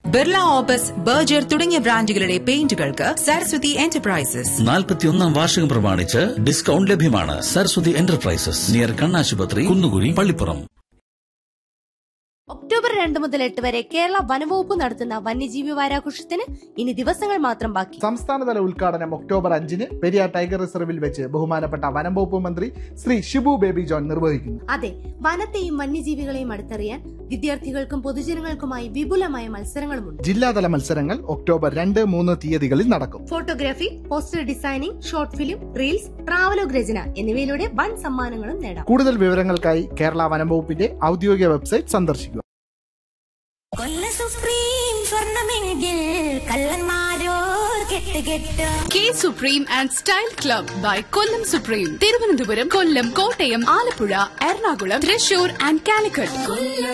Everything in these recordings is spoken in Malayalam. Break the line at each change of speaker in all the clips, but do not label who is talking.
ബിർള ഓബസ് ബർജർ തുടങ്ങിയ ബ്രാൻഡുകളുടെ പെയിന്റുകൾക്ക് സരസ്വതി എന്റർപ്രൈസസ്
നാൽപ്പത്തിയൊന്നാം വാർഷികം പ്രമാണിച്ച് ഡിസ്കൗണ്ട് ലഭ്യമാണ് സരസ്വതി എന്റർപ്രൈസസ് നിയർ കണ്ണാശുപത്രി കുന്നുകുഴി പള്ളിപ്പുറം
ഒക്ടോബർ രണ്ട് മുതൽ എട്ട് വരെ കേരള വനവകുപ്പ് നടത്തുന്ന വന്യജീവി വാരാഘോഷത്തിന് ഇനി ദിവസങ്ങൾ മാത്രം ബാക്കി
സംസ്ഥാനതല ഉദ്ഘാടനം ഒക്ടോബർ അഞ്ചിന് പെരിയാർ ടൈഗർ റിസർവിൽ വെച്ച് ബഹുമാനപ്പെട്ട വനം വകുപ്പ് മന്ത്രി ശ്രീ ഷിബു ബേബി ജോൺ നിർവഹിക്കുന്നു
അതെ വനത്തെയും വന്യജീവികളെയും അടുത്തറിയാൻ വിദ്യാർത്ഥികൾക്കും പൊതുജനങ്ങൾക്കുമായി വിപുലമായ മത്സരങ്ങളുമുണ്ട്
ജില്ലാതല മത്സരങ്ങൾ ഒക്ടോബർ രണ്ട് മൂന്ന് തീയതികളിൽ നടക്കും
photography poster designing short film reels travelogue രചന എന്നിവയിലൂടെ വൻ സമ്മാനങ്ങളും നേടാം
കൂടുതൽ വിവരങ്ങൾക്കായി കേരള വനം വകുപ്പിന്റെ ഔദ്യോഗിക വെബ്സൈറ്റ് സന്ദർശിക്കുക
കൊല്ല സുപ്രീം സ്വർണമെങ്കിൽ കള്ളന്മാരോർ കെട്ട് കെട്ട്
കെ supreme and style club by Kollam supreme Thiruvananthapuram Kollam Kottayam Alappuzha Ernakulam Thrissur and Calicut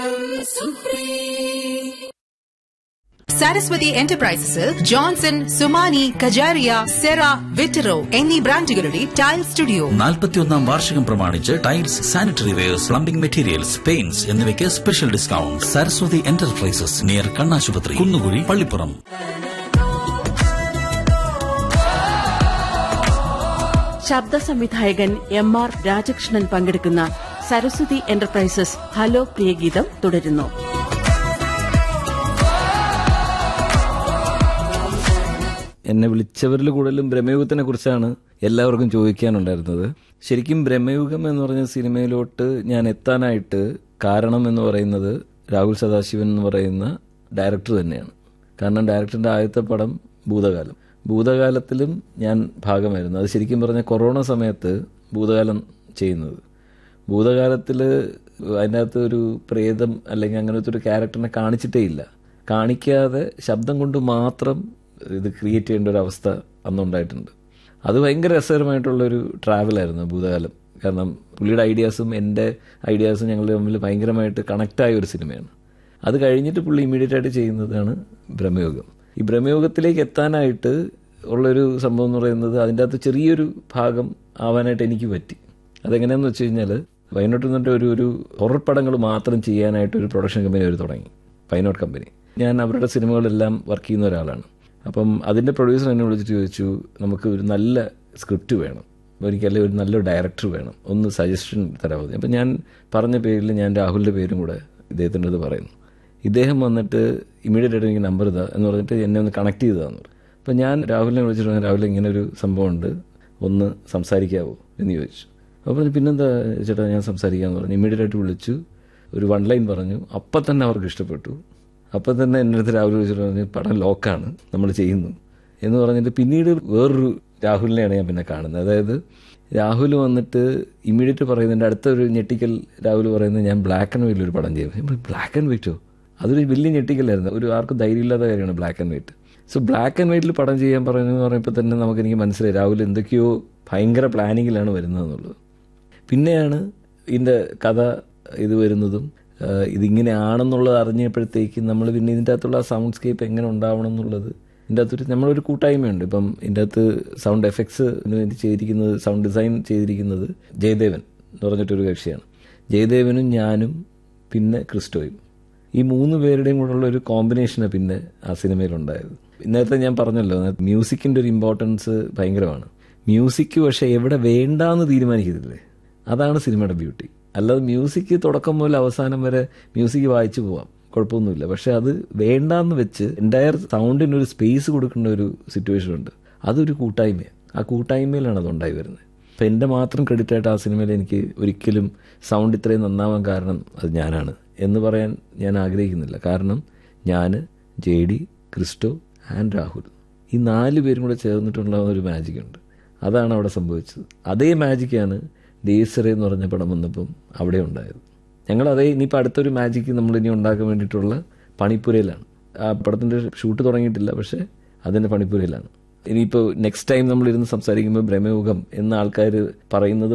Saraswathi എന്റർപ്രൈസസിൽ ജോൺസൺ സുമാനി കജാരിയ സെറ വിറ്ററോ എന്നീ ബ്രാൻഡുകളുടെ ടൈൽ സ്റ്റുഡിയോ
നാൽപ്പത്തിയൊന്നാം വാർഷികം പ്രമാണിച്ച് tiles sanitary wares plumbing materials paints എന്നിവയ്ക്ക് special discount Saraswathi enterprises near കണ്ണാശുപത്രി കുന്നുകുഴി പള്ളിപ്പുറം
ശബ്ദ സംവിധായകൻ എം ആർ രാജകൃഷ്ണൻ പങ്കെടുക്കുന്ന സരസ്വതി എന്റർപ്രൈസസ് ഹലോ പ്രിയഗീതം തുടരുന്നു
എന്നെ വിളിച്ചവരിൽ കൂടുതലും ബ്രഹ്മയുഗത്തിനെ കുറിച്ചാണ് എല്ലാവർക്കും ചോദിക്കാനുണ്ടായിരുന്നത് ശരിക്കും ബ്രഹ്മയുഗം എന്ന് പറഞ്ഞ സിനിമയിലോട്ട് ഞാൻ എത്താനായിട്ട് കാരണം എന്ന് പറയുന്നത് രാഹുൽ സദാശിവൻ എന്ന് പറയുന്ന ഡയറക്ടർ തന്നെയാണ് കാരണം ഡയറക്ടറിന്റെ ആദ്യത്തെ പടം ഭൂതകാലം ഭൂതകാലത്തിലും ഞാൻ ഭാഗമായിരുന്നു അത് ശരിക്കും പറഞ്ഞ കൊറോണ സമയത്ത് ഭൂതകാലം ചെയ്യുന്നത് ഭൂതകാലത്തിൽ അതിൻ്റെ അകത്ത് ഒരു പ്രേതം അല്ലെങ്കിൽ അങ്ങനത്തെ ഒരു ക്യാരക്ടറിനെ കാണിച്ചിട്ടേ ഇല്ല കാണിക്കാതെ ശബ്ദം കൊണ്ട് മാത്രം ഇത് ക്രിയേറ്റ് ചെയ്യേണ്ട ഒരു അവസ്ഥ അന്നുണ്ടായിട്ടുണ്ട് അത് ഭയങ്കര രസകരമായിട്ടുള്ളൊരു ട്രാവലായിരുന്നു ഭൂതകാലം കാരണം പുള്ളിയുടെ ഐഡിയാസും എൻ്റെ ഐഡിയാസും ഞങ്ങൾ തമ്മിൽ ഭയങ്കരമായിട്ട് കണക്റ്റായ ഒരു സിനിമയാണ് അത് കഴിഞ്ഞിട്ട് പുള്ളി ഇമ്മീഡിയറ്റ് ആയിട്ട് ചെയ്യുന്നതാണ് ബ്രഹ്മയോഗം ഈ ബ്രഹ്മയോഗത്തിലേക്ക് എത്താനായിട്ട് ഉള്ളൊരു സംഭവം എന്ന് പറയുന്നത് അതിൻ്റെ അകത്ത് ചെറിയൊരു ഭാഗം ആവാനായിട്ട് എനിക്ക് പറ്റി അതെങ്ങനെയാണെന്ന് വെച്ച് കഴിഞ്ഞാൽ വയനാട്ടിൽ നിന്നിട്ട് ഒരു ഒരു ഹൊറർ പടങ്ങൾ മാത്രം ചെയ്യാനായിട്ട് ഒരു പ്രൊഡക്ഷൻ കമ്പനി അവർ തുടങ്ങി പൈനോട്ട് കമ്പനി ഞാൻ അവരുടെ സിനിമകളെല്ലാം വർക്ക് ചെയ്യുന്ന ഒരാളാണ് അപ്പം അതിൻ്റെ പ്രൊഡ്യൂസർ എന്നെ വിളിച്ചിട്ട് ചോദിച്ചു നമുക്ക് ഒരു നല്ല സ്ക്രിപ്റ്റ് വേണം ഒരിക്കലും ഒരു നല്ല ഡയറക്ടർ വേണം ഒന്ന് സജഷൻ തരാമോ അപ്പം ഞാൻ പറഞ്ഞ പേരിൽ ഞാൻ രാഹുലിൻ്റെ പേരും കൂടെ ഇദ്ദേഹത്തിൻ്റെ അടുത്ത് പറയുന്നു ഇദ്ദേഹം വന്നിട്ട് ഇമീഡിയറ്റ് ആയിട്ട് എനിക്ക് നമ്പർ ഇതാ എന്ന് പറഞ്ഞിട്ട് എന്നെ ഒന്ന് കണക്ട് ചെയ്തതാന്ന് പറഞ്ഞു അപ്പം ഞാൻ രാഹുലിനെ വിളിച്ചിട്ട് പറഞ്ഞു, രാഹുൽ ഇങ്ങനെ ഒരു സംഭവമുണ്ട് ഒന്ന് സംസാരിക്കാവോ എന്ന് ചോദിച്ചു അപ്പോൾ പറഞ്ഞു, പിന്നെന്താ ചേട്ടാ ഞാൻ സംസാരിക്കാമെന്ന് പറഞ്ഞു ഇമീഡിയറ്റ് ആയിട്ട് വിളിച്ചു ഒരു വൺ ലൈൻ പറഞ്ഞു അപ്പം തന്നെ അവർക്ക് ഇഷ്ടപ്പെട്ടു അപ്പം തന്നെ എൻ്റെ അടുത്ത് രാഹുൽ വിളിച്ചിട്ട് പറഞ്ഞു പടം ലോക്കാണ് നമ്മൾ ചെയ്യുന്നു എന്ന് പറഞ്ഞിട്ട് പിന്നീട് വേറൊരു രാഹുലിനെയാണ് ഞാൻ പിന്നെ കാണുന്നത് അതായത് രാഹുൽ വന്നിട്ട് ഇമ്മീഡിയറ്റ് പറയുന്നതിൻ്റെ അടുത്ത ഒരു ഞെട്ടിക്കൽ രാഹുൽ പറയുന്നത് ഞാൻ ബ്ലാക്ക് ആൻഡ് വൈറ്റിൽ ഒരു പടം ചെയ്യും ബ്ലാക്ക് ആൻഡ് വൈറ്റോ അതൊരു വലിയ ഞെട്ടിക്കലായിരുന്നു ഒരു ആർക്കും ധൈര്യമില്ലാത്ത കാര്യമാണ് black and white so black and വൈറ്റിൽ പടം ചെയ്യാൻ പറയുന്നത് പറയുമ്പോൾ തന്നെ നമുക്ക് എനിക്ക് മനസ്സിലായി രാഹുൽ എന്തൊക്കെയോ ഭയങ്കര പ്ലാനിങ്ങിലാണ് വരുന്നതെന്നുള്ളത് പിന്നെയാണ് ഇതിൻ്റെ കഥ ഇത് വരുന്നതും ആ, ഇതിങ്ങനെയാണെന്നുള്ളത് അറിഞ്ഞപ്പോഴത്തേക്കും നമ്മൾ പിന്നെ ഇതിൻ്റെ അകത്തുള്ള സൗണ്ട് സ്കേപ്പ് എങ്ങനെ ഉണ്ടാവണം എന്നുള്ളത് ഇതിൻ്റെ അകത്തൊരു നമ്മളൊരു കൂട്ടായ്മയുണ്ട് ഇപ്പം ഇതിൻ്റെ അകത്ത് സൗണ്ട് എഫക്ട്സ് വേണ്ടി ചെയ്തിരിക്കുന്നത് സൗണ്ട് ഡിസൈൻ ചെയ്തിരിക്കുന്നത് ജയദേവൻ എന്ന് പറഞ്ഞിട്ടൊരു കക്ഷിയാണ് ജയദേവനും ഞാനും പിന്നെ ക്രിസ്റ്റോയും ഈ മൂന്ന് പേരുടെയും കൂടെയുള്ള ഒരു കോമ്പിനേഷനാണ് പിന്നെ ആ സിനിമയിലുണ്ടായത് നേരത്തെ ഞാൻ പറഞ്ഞല്ലോ മ്യൂസിക്കിൻ്റെ ഒരു ഇമ്പോർട്ടൻസ് ഭയങ്കരമാണ് മ്യൂസിക് പക്ഷേ എവിടെ വേണ്ടാന്ന് തീരുമാനിക്കത്തില്ലേ അതാണ് സിനിമയുടെ ബ്യൂട്ടി അല്ലാതെ മ്യൂസിക് തുടക്കം മുതൽ അവസാനം വരെ മ്യൂസിക് വായിച്ചു പോവാം കുഴപ്പമൊന്നുമില്ല പക്ഷെ അത് വേണ്ടാന്ന് വെച്ച് എൻ്റയർ സൗണ്ടിന് ഒരു സ്പേസ് കൊടുക്കേണ്ട ഒരു സിറ്റുവേഷൻ ഉണ്ട് അതൊരു കൂട്ടായ്മയാണ് ആ കൂട്ടായ്മയിലാണ് അത് ഉണ്ടായി വരുന്നത് അപ്പം എൻ്റെ മാത്രം ക്രെഡിറ്റ് ആയിട്ട് ആ സിനിമയിൽ എനിക്ക് ഒരിക്കലും സൗണ്ട് ഇത്രയും നന്നാവാൻ കാരണം അത് ഞാനാണ് എന്ന് പറയാൻ ഞാൻ ആഗ്രഹിക്കുന്നില്ല കാരണം ഞാൻ J D Christo and Rahul ഈ നാല് പേരും കൂടെ ചേർന്നിട്ടുള്ള ഒരു മാജിക് ഉണ്ട് അതാണ് അവിടെ സംഭവിച്ചത് അതേ മാജിക്കാണ് ദേശറെ എന്ന് പറഞ്ഞ പടം വന്നപ്പം അവിടെ ഉണ്ടായത് ഞങ്ങൾ അതേ ഇനിയിപ്പോൾ അടുത്തൊരു മാജിക്ക് നമ്മൾ ഇനി ഉണ്ടാക്കാൻ വേണ്ടിയിട്ടുള്ള പണിപ്പുരയിലാണ് ആ പടത്തിൻ്റെ ഷൂട്ട് തുടങ്ങിയിട്ടില്ല പക്ഷേ അതിൻ്റെ പണിപ്പുരയിലാണ് ഇനിയിപ്പോൾ നെക്സ്റ്റ് ടൈം നമ്മൾ ഇരുന്ന് സംസാരിക്കുമ്പോൾ ബ്രഹ്മയുഗം എന്ന ആൾക്കാർ പറയുന്നത്